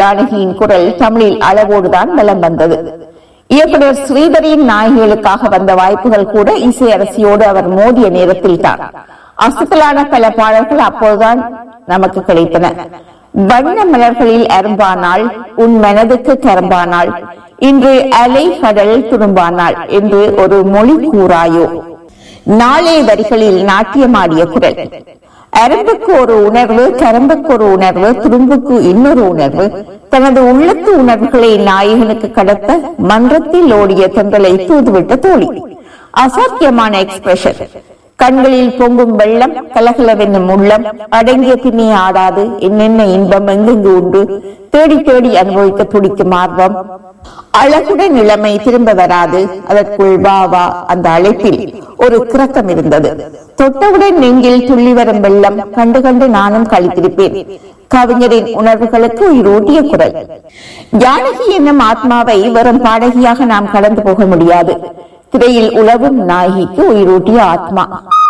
ஜானகியின் குரல் தமிழில் அளவோடுதான் வலம் வந்தது இயக்குனர் ஸ்ரீதரின் நாயகிகளுக்காக வந்த வாய்ப்புகள் கூட இசை அரசியோடு அவர் மோதிய நேரத்தில் தான் அசுத்தலான பல பாடல்கள் அப்போதுதான் நமக்கு கிடைத்தன வண்ண மலர்களில் அரும்பானாள் உன் மனதுக்கு கரும்பானாள் இன்று அலை கடல் துரும்பானாள் என்று ஒரு மொழி கூறாயோ நாளே வரிகளில் நாட்டியமாடிய குரல் அரம்புக்கு ஒரு உணர்வு கரம்புக்கு ஒரு உணர்வு துரும்புக்கு இன்னொரு உணர்வு தனது உள்ளத்து உணர்வுகளை நாயகனுக்கு கடத்த மன்றத்தில் ஓடிய தென்றலை தூதுவிட்ட தோழி அசாத்தியமான எக்ஸ்பிரஷன் கண்களில் பொங்கும் வெள்ளம் கலகலவென்னும் உள்ளம் அடங்கிய பின்னே ஆடாது என்னென்ன இன்பம் எங்கெங்கு உண்டு தேடி தேடி அனுபவிக்க துடிக்கும் ஆர்வம் அழகுடன் இளமை திரும்ப வராது அதற்குள் வா வா அந்த அழைப்பில் ஒரு கிறக்கம் இருந்தது தொட்டவுடன் நெஞ்சில் துள்ளி வரும் வெள்ளம் கண்டு கண்டு நானும் கழித்திருப்பேன் கவிஞரின் உணர்வுகளுக்கு உயிரூட்டிய குரல் ஜானகி என்னும் ஆத்மாவை வெறும் பாடகியாக நாம் கடந்து போக முடியாது திரையில் உழவும் நாயகிக்கு உயிரூட்டிய ஆத்மா